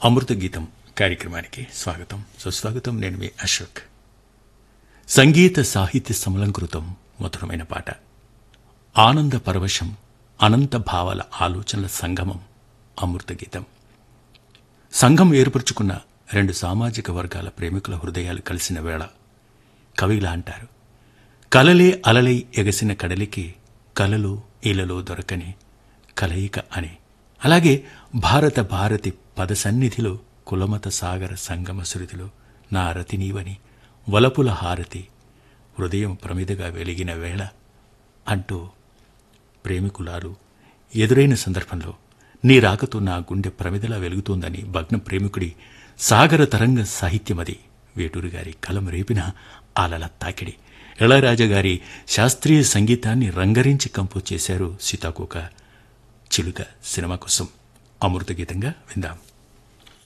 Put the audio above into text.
అమృత గీతం కార్యక్రమానికి స్వాగతం సుస్వాగతం నేను మీ అశోక్ సంగీత సాహిత్య సమలంకృతం మధురమైన పాట ఆనంద పరవశం అనంత భావాల ఆలోచనల సంగమం అమృత గీతం సంఘం ఏర్పరచుకున్న రెండు సామాజిక వర్గాల ప్రేమికుల హృదయాలు కలిసిన వేళ కవిలా అంటారు కలలే అలలై ఎగసిన కడలికి కలలు ఇలలో దొరకని కలయిక అని అలాగే భారత భారతి పద సన్నిధిలో కులమత సాగర సంగమ శృతిలో నా రతి నీవని వలపుల హారతి హృదయం ప్రమిదగా వెలిగిన వేళ అంటూ ప్రేమికులాలు ఎదురైన సందర్భంలో నీ రాకతో నా గుండె ప్రమిదలా వెలుగుతోందని భగ్న ప్రేమికుడి సాగర తరంగ సాహిత్యమది వేటూరు గారి కలం రేపిన అలల తాకిడి ఇళయరాజా గారి శాస్త్రీయ సంగీతాన్ని రంగరించి కంపోజ్ చేశారు సీతాకోక చిలుక సినిమా కోసం అమృత గీతంగా విందాం